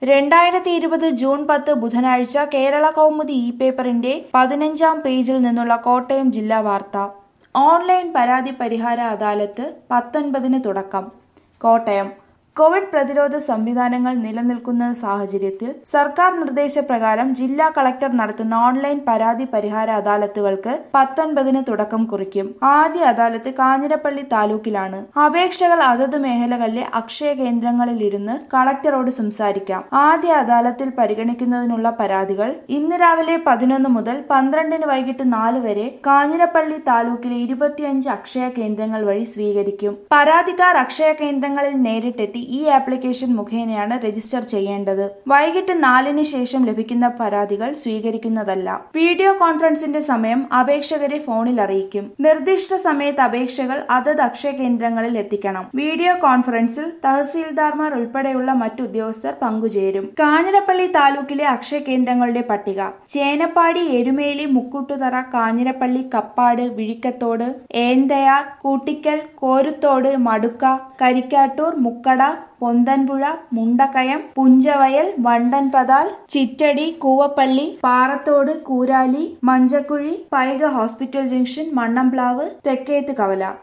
രണ്ടായിരത്തി ഇരുപത് ജൂൺ പത്ത് ബുധനാഴ്ച കേരള കൗമുദി ഇ പേപ്പറിന്റെ പതിനഞ്ചാം പേജിൽ നിന്നുള്ള കോട്ടയം ജില്ലാ വാർത്ത ഓൺലൈൻ പരാതി പരിഹാര അദാലത്ത് പത്തൊൻപതിന് തുടക്കം കോട്ടയം കോവിഡ് പ്രതിരോധ സംവിധാനങ്ങൾ നിലനിൽക്കുന്ന സാഹചര്യത്തിൽ സർക്കാർ നിർദ്ദേശപ്രകാരം ജില്ലാ കളക്ടർ നടത്തുന്ന ഓൺലൈൻ പരാതി പരിഹാര അദാലത്തുകൾക്ക് പത്തൊൻപതിന് തുടക്കം കുറിക്കും ആദ്യ അദാലത്ത് കാഞ്ഞിരപ്പള്ളി താലൂക്കിലാണ് അപേക്ഷകൾ അതത് മേഖലകളിലെ അക്ഷയ കേന്ദ്രങ്ങളിലിരുന്ന് കളക്ടറോട് സംസാരിക്കാം ആദ്യ അദാലത്തിൽ പരിഗണിക്കുന്നതിനുള്ള പരാതികൾ ഇന്ന് രാവിലെ പതിനൊന്ന് മുതൽ പന്ത്രണ്ടിന് വൈകിട്ട് നാല് വരെ കാഞ്ഞിരപ്പള്ളി താലൂക്കിലെ ഇരുപത്തിയഞ്ച് അക്ഷയ കേന്ദ്രങ്ങൾ വഴി സ്വീകരിക്കും പരാതിക്കാർ അക്ഷയ കേന്ദ്രങ്ങളിൽ നേരിട്ടെത്തി ഈ ആപ്ലിക്കേഷൻ മുഖേനയാണ് രജിസ്റ്റർ ചെയ്യേണ്ടത് വൈകിട്ട് നാലിന് ശേഷം ലഭിക്കുന്ന പരാതികൾ സ്വീകരിക്കുന്നതല്ല വീഡിയോ കോൺഫറൻസിന്റെ സമയം അപേക്ഷകരെ ഫോണിൽ അറിയിക്കും നിർദ്ദിഷ്ട സമയത്ത് അപേക്ഷകൾ അതത് അക്ഷയ കേന്ദ്രങ്ങളിൽ എത്തിക്കണം വീഡിയോ കോൺഫറൻസിൽ തഹസീൽദാർമാർ ഉൾപ്പെടെയുള്ള മറ്റു ഉദ്യോഗസ്ഥർ പങ്കുചേരും കാഞ്ഞിരപ്പള്ളി താലൂക്കിലെ അക്ഷയ കേന്ദ്രങ്ങളുടെ പട്ടിക ചേനപ്പാടി എരുമേലി മുക്കൂട്ടുതറ കാഞ്ഞിരപ്പള്ളി കപ്പാട് വിഴിക്കത്തോട് ഏന്തയാർ കൂട്ടിക്കൽ കോരുത്തോട് മടുക്ക കരിക്കാട്ടൂർ മുക്കട പൊന്തൻപുഴ മുണ്ടക്കയം പുഞ്ചവയൽ വണ്ടൻപതാൽ ചിറ്റടി കൂവപ്പള്ളി പാറത്തോട് കൂരാലി മഞ്ചക്കുഴി പൈക ഹോസ്പിറ്റൽ ജംഗ്ഷൻ മണ്ണംപ്ലാവ് തെക്കേത്ത് കവല